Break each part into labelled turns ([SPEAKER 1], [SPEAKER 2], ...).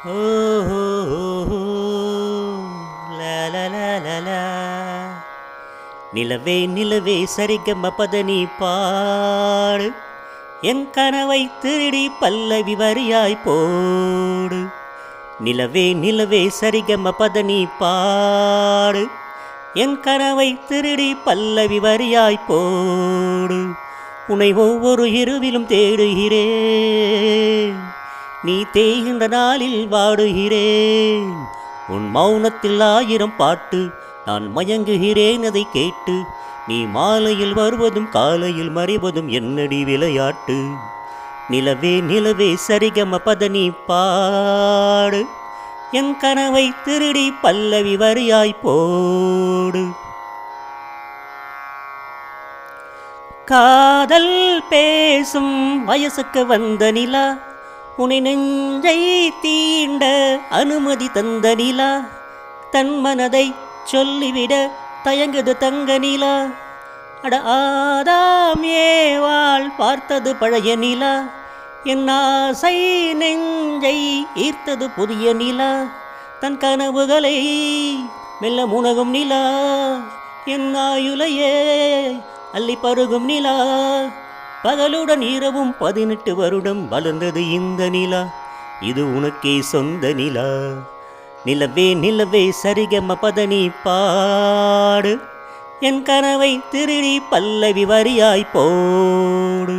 [SPEAKER 1] ஓ ஹோ, ஹோ, ஹோ. லா, லா, லா, லா, லா. நிலவே நிலவே சரிகம பதனி பாடு என் கனவை திருடி பல்லவி வரியாய் போடு நிலவே நிலவே சரிகம பதனி பாடு என் கனவை திருடி பல்லவி வரியாய் போடு உன்னை ஒவ்வொரு இரவிலும் தேடுகிறேன் நீ தேய்கின்ற நாளில் வாடுகிறேன் உன் மௌனத்தில் ஆயிரம் பாட்டு நான் மயங்குகிறேன் அதை கேட்டு நீ மாலையில் வருவதும் காலையில் மறைவதும் என்னடி விளையாட்டு நிலவே நிலவே சரிகம பதனி பாடு என் கனவை திருடி பல்லவி வரியாய் போடு காதல் பேசும் வயசுக்கு வந்த நிலா உனை நெஞ்சை தீண்ட அனுமதி தந்த நிலா தன் மனதை சொல்லிவிட தயங்குது தங்க நிலா அட ஆதாம் ஏவாள் பார்த்தது பழைய நிலா என் ஆசை நெஞ்சை ஈர்த்தது புதிய நிலா தன் கனவுகளை மெல்ல முனகும் நிலா என் ஆயுளையே அள்ளி பருகும் நிலா பகலுடன் இரவும் பதினெட்டு வருடம் வளர்ந்தது இந்த நிலா இது உனக்கே சொந்த நிலா நிலவே நிலவே சரிகம பதனி பாடு என் கனவை திருடி பல்லவி வரியாய் போடு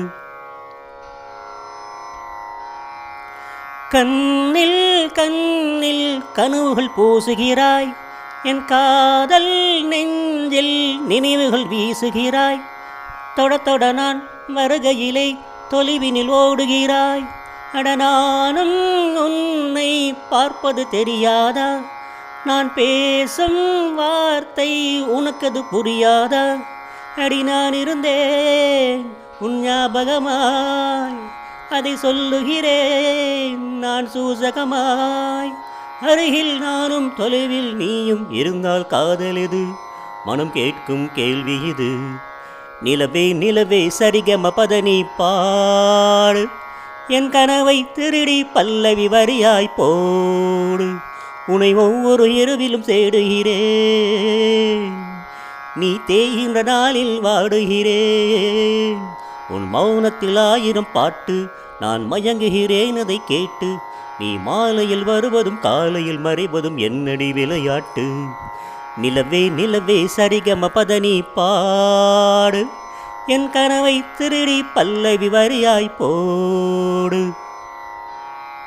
[SPEAKER 1] கண்ணில் கண்ணில் கனவுகள் பூசுகிறாய் என் காதல் நெஞ்சில் நினைவுகள் வீசுகிறாய் தொட தொட நான் வருகையிலே தொலைவினில் ஓடுகிறாய் அட நானும் உன்னை பார்ப்பது தெரியாதா நான் பேசும் வார்த்தை உனக்கது புரியாதா அடி நான் இருந்தேன் உன் ஞாபகமாய் அதை சொல்லுகிறேன் நான் சூசகமாய் அருகில் நானும் தொலைவில் நீயும் இருந்தால் காதல் இது மனம் கேட்கும் கேள்வி இது நிலவே நிலவே சரிகம பதனி பாடு என் கனவை திருடி பல்லவி வரியாய் போடு உனை ஒவ்வொரு இரவிலும் தேடுகிறேன் நீ தேய்கின்ற நாளில் வாடுகிறேன் உன் மௌனத்தில் ஆயிரம் பாட்டு நான் மயங்குகிறேன் அதை கேட்டு நீ மாலையில் வருவதும் காலையில் மறைவதும் என்னடி விளையாட்டு நிலவே நிலவே சரிகம பதனி பாடு என் கனவை திருடி பல்லவி வரியாய் போடு